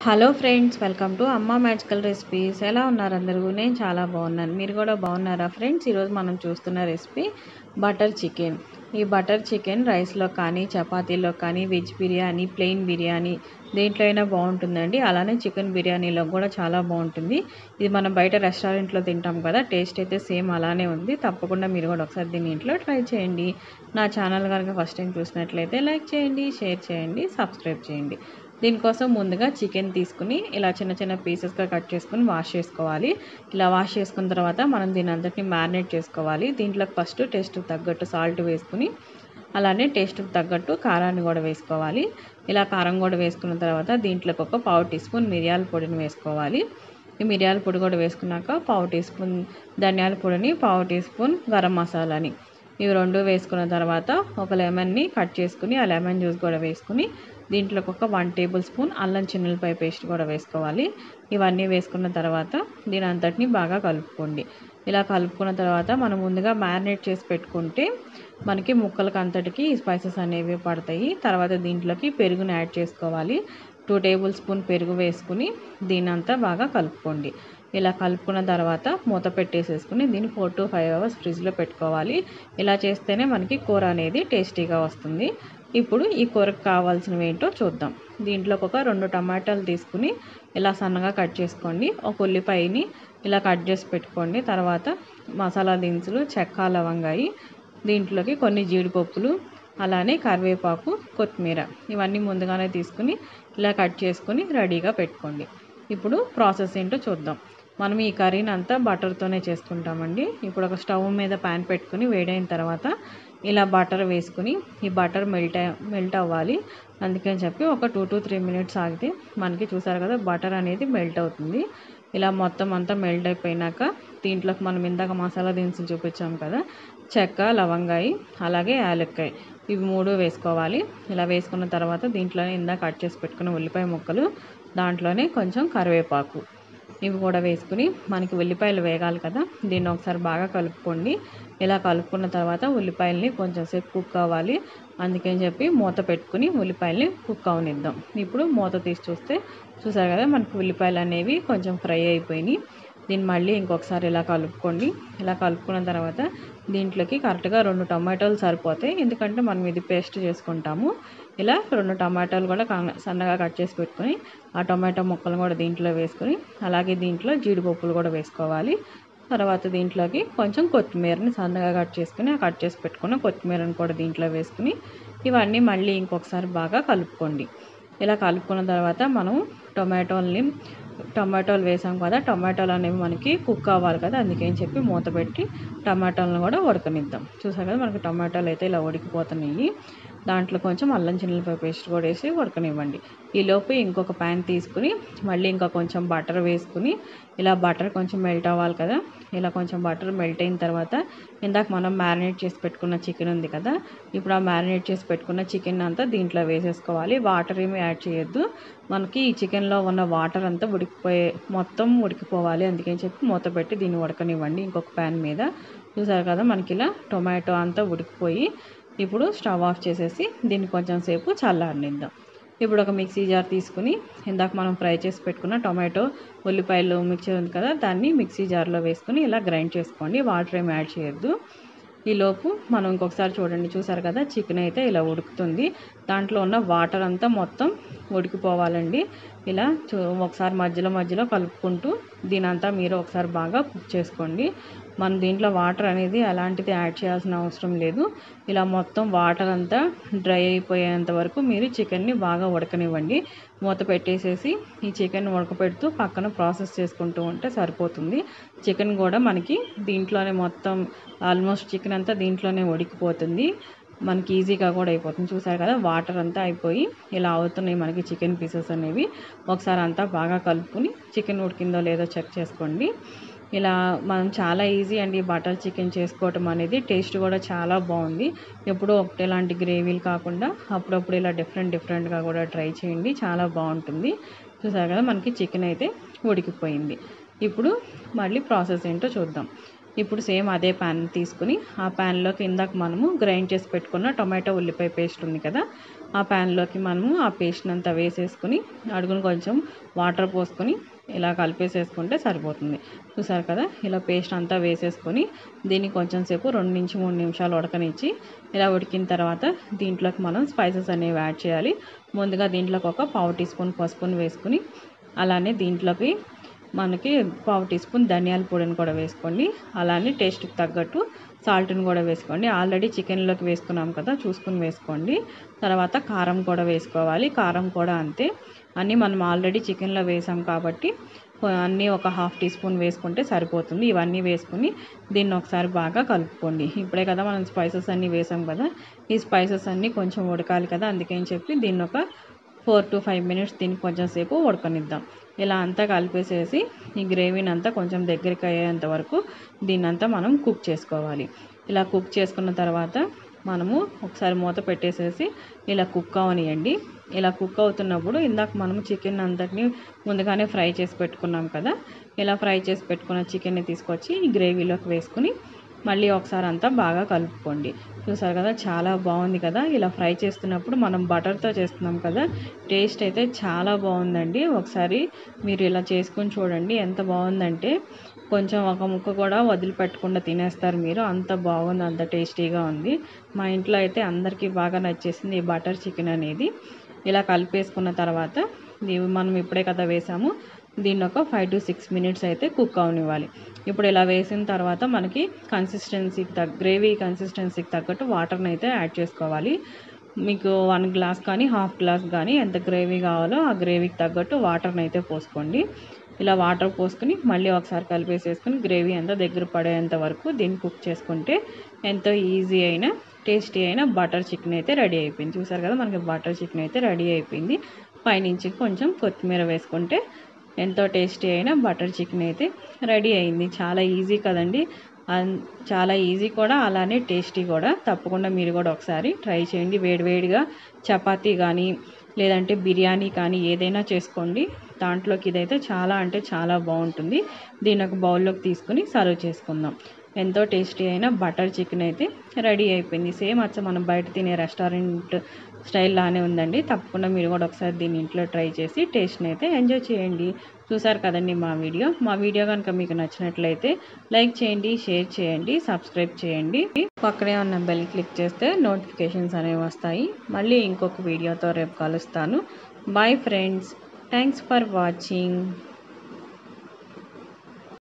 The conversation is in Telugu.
hello friends welcome to Amma magical recipes ఎలా ఉన్నారు అందరూ నేను చాలా బాగున్నాను మీరు కూడా బాగున్నారా ఫ్రెండ్స్ ఈరోజు మనం చూస్తున్న రెసిపీ బటర్ చికెన్ ఈ బటర్ చికెన్ రైస్లో కానీ చపాతీలో కానీ వెజ్ బిర్యానీ ప్లెయిన్ బిర్యానీ దేంట్లో అయినా బాగుంటుందండి అలానే చికెన్ బిర్యానీలో కూడా చాలా బాగుంటుంది ఇది మనం బయట రెస్టారెంట్లో తింటాం కదా టేస్ట్ అయితే సేమ్ అలానే ఉంది తప్పకుండా మీరు కూడా ఒకసారి దీని ఇంట్లో ట్రై చేయండి నా ఛానల్ కనుక ఫస్ట్ టైం చూసినట్లయితే లైక్ చేయండి షేర్ చేయండి సబ్స్క్రైబ్ చేయండి దీనికోసం ముందుగా చికెన్ తీసుకుని ఇలా చిన్న చిన్న పీసెస్గా కట్ చేసుకుని వాష్ చేసుకోవాలి ఇలా వాష్ చేసుకున్న తర్వాత మనం దీని అంతటిని మ్యారినేట్ చేసుకోవాలి దీంట్లో ఫస్ట్ టేస్ట్ తగ్గట్టు సాల్ట్ వేసుకుని అలానే టేస్ట్కి తగ్గట్టు కారాన్ని కూడా వేసుకోవాలి ఇలా కారం కూడా వేసుకున్న తర్వాత దీంట్లోకి ఒక పావు టీ స్పూన్ మిరియాల పొడిని వేసుకోవాలి ఈ మిరియాల పొడి కూడా వేసుకున్నాక పావు టీ స్పూన్ ధనియాల పొడిని పావు టీ స్పూన్ గరం మసాలాని ఇవి రెండు వేసుకున్న తర్వాత ఒక లెమన్ని కట్ చేసుకుని ఆ లెమన్ జ్యూస్ కూడా వేసుకుని దీంట్లోకి ఒక వన్ టేబుల్ స్పూన్ అల్లం చిన్నులపై పేస్ట్ కూడా వేసుకోవాలి ఇవన్నీ వేసుకున్న తర్వాత దీని అంతటిని బాగా కలుపుకోండి ఇలా కలుపుకున్న తర్వాత మనం ముందుగా మ్యారినేట్ చేసి పెట్టుకుంటే మనకి ముక్కలకి అంతటికి ఈ స్పైసెస్ అనేవి పడతాయి తర్వాత దీంట్లోకి పెరుగుని యాడ్ చేసుకోవాలి టూ టేబుల్ స్పూన్ పెరుగు వేసుకుని దీని అంతా బాగా కలుపుకోండి ఇలా కలుపుకున్న తర్వాత మూత పెట్టేసేసుకుని దీన్ని ఫోర్ టు ఫైవ్ అవర్స్ ఫ్రిడ్జ్లో పెట్టుకోవాలి ఇలా చేస్తేనే మనకి కూర అనేది టేస్టీగా వస్తుంది ఇప్పుడు ఈ కూరకు కావాల్సినవి ఏంటో చూద్దాం దీంట్లోకి ఒక రెండు టమాటాలు తీసుకుని ఇలా సన్నగా కట్ చేసుకోండి ఒక ఉల్లిపాయని ఇలా కట్ చేసి పెట్టుకోండి తర్వాత మసాలా దినుసులు చెక్క లవంగాయి దీంట్లోకి కొన్ని జీడిపప్పులు అలానే కరివేపాకు కొత్తిమీర ఇవన్నీ ముందుగానే తీసుకుని ఇలా కట్ చేసుకుని రెడీగా పెట్టుకోండి ఇప్పుడు ప్రాసెస్ ఏంటో చూద్దాం మనం ఈ కర్రీని అంతా బటర్తోనే చేసుకుంటామండి ఇప్పుడు ఒక స్టవ్ మీద ప్యాన్ పెట్టుకుని వేడైన తర్వాత ఇలా బటర్ వేసుకుని ఈ బటర్ మెల్ట్ మెల్ట్ అవ్వాలి అందుకని చెప్పి ఒక టూ టు త్రీ మినిట్స్ ఆగితే మనకి చూసారు కదా బటర్ అనేది మెల్ట్ అవుతుంది ఇలా మొత్తం అంతా మెల్ట్ అయిపోయినాక దీంట్లోకి మనం ఇందాక మసాలా దినుసులు చూపించాం కదా చెక్క లవంగాయి అలాగే యాలక్కాయ ఇవి మూడు వేసుకోవాలి ఇలా వేసుకున్న తర్వాత దీంట్లోనే ఇందాక కట్ చేసి పెట్టుకున్న ఉల్లిపాయ ముక్కలు దాంట్లోనే కొంచెం కరివేపాకు ఇవి కూడా వేసుకుని మనకి ఉల్లిపాయలు వేగాలి కదా దీన్ని ఒకసారి బాగా కలుపుకోండి ఇలా కలుపుకున్న తర్వాత ఉల్లిపాయల్ని కొంచెం సేపు కుక్ అవ్వాలి అందుకని చెప్పి మూత పెట్టుకుని ఉల్లిపాయల్ని కుక్ అవనిద్దాం ఇప్పుడు మూత తీసి చూస్తే చూసారు కదా మనకి ఉల్లిపాయలు అనేవి కొంచెం ఫ్రై అయిపోయినాయి దీన్ని మళ్ళీ ఇంకొకసారి ఇలా కలుపుకోండి ఇలా కలుపుకున్న తర్వాత దీంట్లోకి కరెక్ట్గా రెండు టమాటాలు సరిపోతాయి ఎందుకంటే మనం ఇది పేస్ట్ చేసుకుంటాము ఇలా రెండు టమాటాలు కూడా సన్నగా కట్ చేసి పెట్టుకొని ఆ టమాటా ముక్కలు కూడా దీంట్లో వేసుకొని అలాగే దీంట్లో జీడిపప్పులు కూడా వేసుకోవాలి తర్వాత దీంట్లోకి కొంచెం కొత్తిమీరని సన్నగా కట్ చేసుకుని ఆ కట్ చేసి పెట్టుకున్న కొత్తిమీరని కూడా దీంట్లో వేసుకుని ఇవన్నీ మళ్ళీ ఇంకొకసారి బాగా కలుపుకోండి ఇలా కలుపుకున్న తర్వాత మనం టొమాటోల్ని టమాటోలు వేసాం కదా టమాటాలు అనేవి మనకి కుక్ అవ్వాలి కదా అందుకని చెప్పి మూత పెట్టి టమాటాలను కూడా ఉడకనిద్దాం చూసాం కదా మనకి టమాటాలు అయితే ఇలా ఉడికిపోతున్నాయి దాంట్లో కొంచెం అల్లం చిన్నపాయ పేస్ట్ కూడా వేసి ఉడకనివ్వండి ఈలోపు ఇంకొక ప్యాన్ తీసుకుని మళ్ళీ ఇంకా కొంచెం బటర్ వేసుకుని ఇలా బటర్ కొంచెం మెల్ట్ అవ్వాలి కదా ఇలా కొంచెం బటర్ మెల్ట్ అయిన తర్వాత ఇందాక మనం మ్యారినేట్ చేసి పెట్టుకున్న చికెన్ ఉంది కదా ఇప్పుడు ఆ మ్యారినేట్ చేసి పెట్టుకున్న చికెన్ అంతా దీంట్లో వేసేసుకోవాలి వాటర్ ఏమి యాడ్ చేయొద్దు మనకి ఈ చికెన్లో ఉన్న వాటర్ అంతా ఉడికిపోయే మొత్తం ఉడికిపోవాలి అందుకని చెప్పి మూత పెట్టి దీన్ని ఉడకనివ్వండి ఇంకొక ప్యాన్ మీద చూసారు కదా మనకి ఇలా టొమాటో అంతా ఉడికిపోయి ఇప్పుడు స్టవ్ ఆఫ్ చేసేసి దీన్ని కొంచెం సేపు చల్లారనిద్దాం ఇప్పుడు ఒక మిక్సీ జార్ తీసుకుని ఇందాక మనం ఫ్రై చేసి పెట్టుకున్న టొమాటో ఉల్లిపాయలు మిక్చర్ ఉంది కదా దాన్ని మిక్సీ జార్లో వేసుకుని ఇలా గ్రైండ్ చేసుకోండి వాటర్ ఏమి యాడ్ చేయొద్దు ఈలోపు మనం ఇంకొకసారి చూడండి చూసారు కదా చికెన్ అయితే ఇలా ఉడుకుతుంది దాంట్లో ఉన్న వాటర్ అంతా మొత్తం ఉడికిపోవాలండి ఇలా చూ ఒకసారి మధ్యలో మధ్యలో కలుపుకుంటూ దీని అంతా మీరు ఒకసారి బాగా కుక్ చేసుకోండి మనం దీంట్లో వాటర్ అనేది అలాంటిది యాడ్ చేయాల్సిన అవసరం లేదు ఇలా మొత్తం వాటర్ అంతా డ్రై అయిపోయేంత వరకు మీరు చికెన్ని బాగా ఉడకనివ్వండి మూత పెట్టేసేసి ఈ చికెన్ ఉడకపెడుతూ పక్కన ప్రాసెస్ చేసుకుంటూ ఉంటే సరిపోతుంది చికెన్ కూడా మనకి దీంట్లోనే మొత్తం ఆల్మోస్ట్ చికెన్ అంతా దీంట్లోనే ఉడికిపోతుంది మనకి ఈజీగా కూడా అయిపోతుంది చూసారు కదా వాటర్ అంతా అయిపోయి ఇలా అవుతున్నాయి మనకి చికెన్ పీసెస్ అనేవి ఒకసారి అంతా బాగా కలుపుకుని చికెన్ ఉడికిందో లేదో చెక్ చేసుకోండి ఇలా మనం చాలా ఈజీ అండి బటర్ చికెన్ చేసుకోవటం అనేది టేస్ట్ కూడా చాలా బాగుంది ఎప్పుడూ ఒకటేలాంటి గ్రేవీలు కాకుండా అప్పుడప్పుడు ఇలా డిఫరెంట్ డిఫరెంట్గా కూడా ట్రై చేయండి చాలా బాగుంటుంది చూసారు కదా మనకి చికెన్ అయితే ఉడికిపోయింది ఇప్పుడు మళ్ళీ ప్రాసెస్ ఏంటో చూద్దాం ఇప్పుడు సేమ్ అదే ప్యాన్ తీసుకుని ఆ ప్యాన్లోకి ఇందాక మనము గ్రైండ్ చేసి పెట్టుకున్న టొమాటో ఉల్లిపాయ పేస్ట్ ఉంది కదా ఆ ప్యాన్లోకి మనము ఆ పేస్ట్ అంతా వేసేసుకుని అడుగును కొంచెం వాటర్ పోసుకొని ఇలా కలిపేసేసుకుంటే సరిపోతుంది చూసారు కదా ఇలా పేస్ట్ అంతా వేసేసుకొని దీన్ని కొంచెం సేపు రెండు నుంచి మూడు నిమిషాలు ఉడకనిచ్చి ఇలా ఉడికిన తర్వాత దీంట్లోకి మనం స్పైసెస్ అనేవి యాడ్ చేయాలి ముందుగా దీంట్లోకి ఒక పావు టీ స్పూన్ పసుపుని వేసుకుని అలానే దీంట్లోకి మనకి పావు టీ స్పూన్ ధనియాల పొడిని కూడా వేసుకోండి అలానే టేస్ట్కి తగ్గట్టు సాల్ట్ని కూడా వేసుకోండి ఆల్రెడీ చికెన్లోకి వేసుకున్నాం కదా చూసుకుని వేసుకోండి తర్వాత కారం కూడా వేసుకోవాలి కారం కూడా అంతే అన్నీ మనం ఆల్రెడీ చికెన్లో వేసాం కాబట్టి అన్నీ ఒక హాఫ్ టీ స్పూన్ వేసుకుంటే సరిపోతుంది ఇవన్నీ వేసుకుని దీన్ని ఒకసారి బాగా కలుపుకోండి ఇప్పుడే కదా మనం స్పైసెస్ అన్నీ వేసాం కదా ఈ స్పైసెస్ అన్నీ కొంచెం ఉడకాలి కదా అందుకని చెప్పి దీన్ని ఒక ఫోర్ టు ఫైవ్ మినిట్స్ దీన్ని కొంచెం సేపు ఉడకనిద్దాం ఇలా అంతా కలిపేసేసి ఈ గ్రేవీని అంతా కొంచెం దగ్గరికి అయ్యేంత వరకు దీన్నంతా మనం కుక్ చేసుకోవాలి ఇలా కుక్ చేసుకున్న తర్వాత మనము ఒకసారి మూత పెట్టేసేసి ఇలా కుక్ అవనియండి ఇలా కుక్ అవుతున్నప్పుడు ఇందాక మనము చికెన్ అంతటిని ముందుగానే ఫ్రై చేసి పెట్టుకున్నాం కదా ఇలా ఫ్రై చేసి పెట్టుకున్న చికెన్ని తీసుకొచ్చి ఈ గ్రేవీలోకి వేసుకుని మళ్ళీ ఒకసారి అంతా బాగా కలుపుకోండి చూసారు కదా చాలా బాగుంది కదా ఇలా ఫ్రై చేస్తున్నప్పుడు మనం బటర్తో చేస్తున్నాం కదా టేస్ట్ అయితే చాలా బాగుందండి ఒకసారి మీరు ఇలా చేసుకొని చూడండి ఎంత బాగుందంటే కొంచెం ఒక ముక్క కూడా వదిలిపెట్టకుండా తినేస్తారు మీరు అంత బాగుంది అంత టేస్టీగా ఉంది మా ఇంట్లో అయితే అందరికీ బాగా నచ్చేసింది ఈ బటర్ చికెన్ అనేది ఇలా కలిపేసుకున్న తర్వాత ఇవి మనం ఇప్పుడే కదా వేసాము దీన్ని ఒక ఫైవ్ టు సిక్స్ మినిట్స్ అయితే కుక్ అవనివ్వాలి ఇప్పుడు ఇలా వేసిన తర్వాత మనకి కన్సిస్టెన్సీకి తగ్గ గ్రేవీ కన్సిస్టెన్సీకి తగ్గట్టు వాటర్ని అయితే యాడ్ చేసుకోవాలి మీకు వన్ గ్లాస్ కానీ హాఫ్ గ్లాస్ కానీ ఎంత గ్రేవీ కావాలో ఆ గ్రేవీకి తగ్గట్టు వాటర్ని అయితే పోసుకోండి ఇలా వాటర్ పోసుకుని మళ్ళీ ఒకసారి కలిపేసేసుకుని గ్రేవీ అంతా దగ్గర పడేంత వరకు దీన్ని కుక్ చేసుకుంటే ఎంతో ఈజీ అయిన టేస్టీ అయిన బటర్ చికెన్ అయితే రెడీ అయిపోయింది చూసారు కదా మనకి బటర్ చికెన్ అయితే రెడీ అయిపోయింది పైనుంచి కొంచెం కొత్తిమీర వేసుకుంటే ఎంతో టేస్టీ అయిన బటర్ చికెన్ అయితే రెడీ అయింది చాలా ఈజీ కదండి చాలా ఈజీ కూడా అలానే టేస్టీ కూడా తప్పకుండా మీరు కూడా ఒకసారి ట్రై చేయండి వేడివేడిగా చపాతీ కానీ లేదంటే బిర్యానీ కానీ ఏదైనా చేసుకోండి దాంట్లోకి ఇదైతే చాలా అంటే చాలా బాగుంటుంది దీని ఒక బౌల్లోకి తీసుకుని సర్వ్ చేసుకుందాం ఎంతో టేస్టీ అయిన బటర్ చికెన్ అయితే రెడీ అయిపోయింది సేమ్ అచ్చ మనం బయట తినే రెస్టారెంట్ స్టైల్ లానే ఉందండి తప్పకుండా మీరు కూడా ఒకసారి దీన్ని ఇంట్లో ట్రై చేసి టేస్ట్ని అయితే ఎంజాయ్ చేయండి చూసారు కదండి మా వీడియో మా వీడియో కనుక మీకు నచ్చినట్లయితే లైక్ చేయండి షేర్ చేయండి సబ్స్క్రైబ్ చేయండి పక్కనే ఉన్న బెల్ క్లిక్ చేస్తే నోటిఫికేషన్స్ అనేవి వస్తాయి మళ్ళీ ఇంకొక వీడియోతో రేపు కలుస్తాను bye friends thanks for watching